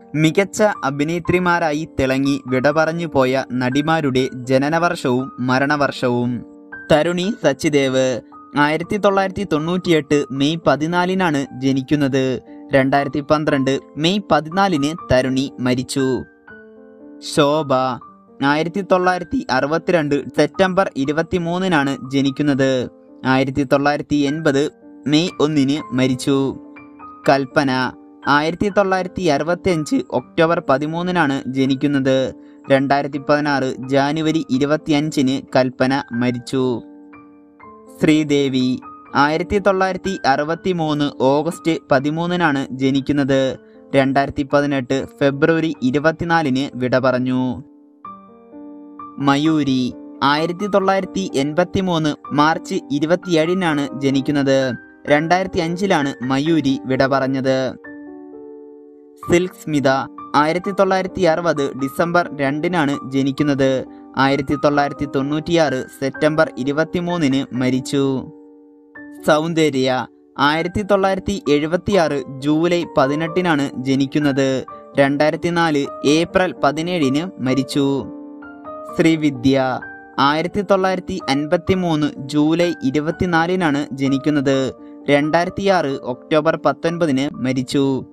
മികച്ച അഭിനേത്രിമാരായി തിളങ്ങി വിട പറഞ്ഞു പോയ നടിമാരുടെ ജനനവർഷവും മരണവർഷവും തരുണി സച്ചിദേവ് ആയിരത്തി തൊള്ളായിരത്തി തൊണ്ണൂറ്റിയെട്ട് മെയ് പതിനാലിനാണ് ജനിക്കുന്നത് രണ്ടായിരത്തി പന്ത്രണ്ട് മെയ് പതിനാലിന് തരുണി മരിച്ചു ശോഭ ആയിരത്തി തൊള്ളായിരത്തി അറുപത്തിരണ്ട് സെപ്റ്റംബർ ഇരുപത്തിമൂന്നിനാണ് ജനിക്കുന്നത് ആയിരത്തി തൊള്ളായിരത്തി എൺപത് മെയ് ഒന്നിന് മരിച്ചു കൽപ്പന ആയിരത്തി തൊള്ളായിരത്തി അറുപത്തിയഞ്ച് ഒക്ടോബർ പതിമൂന്നിനാണ് ജനിക്കുന്നത് രണ്ടായിരത്തി പതിനാറ് ജാനുവരി ഇരുപത്തിയഞ്ചിന് കൽപ്പന മരിച്ചു ശ്രീദേവി ആയിരത്തി തൊള്ളായിരത്തി അറുപത്തി മൂന്ന് ഓഗസ്റ്റ് പതിമൂന്നിനാണ് ജനിക്കുന്നത് രണ്ടായിരത്തി പതിനെട്ട് ഫെബ്രുവരി ഇരുപത്തിനാലിന് വിട പറഞ്ഞു മയൂരി ആയിരത്തി തൊള്ളായിരത്തി എൺപത്തി മൂന്ന് മാർച്ച് ഇരുപത്തിയേഴിനാണ് ജനിക്കുന്നത് രണ്ടായിരത്തി അഞ്ചിലാണ് മയൂരി വിട പറഞ്ഞത് സിൽക്ക് സ്മിത ആയിരത്തി തൊള്ളായിരത്തി അറുപത് ഡിസംബർ രണ്ടിനാണ് ജനിക്കുന്നത് ആയിരത്തി തൊള്ളായിരത്തി തൊണ്ണൂറ്റിയാറ് സെപ്റ്റംബർ ഇരുപത്തിമൂന്നിന് മരിച്ചു സൗന്ദര്യ ആയിരത്തി തൊള്ളായിരത്തി എഴുപത്തിയാറ് ജൂലൈ പതിനെട്ടിനാണ് ജനിക്കുന്നത് രണ്ടായിരത്തി നാല് ഏപ്രിൽ പതിനേഴിന് മരിച്ചു ശ്രീവിദ്യ ആയിരത്തി തൊള്ളായിരത്തി അൻപത്തി മൂന്ന് ജൂലൈ ഇരുപത്തിനാലിനാണ് ജനിക്കുന്നത് രണ്ടായിരത്തി ആറ് ഒക്ടോബർ പത്തൊൻപതിന് മരിച്ചു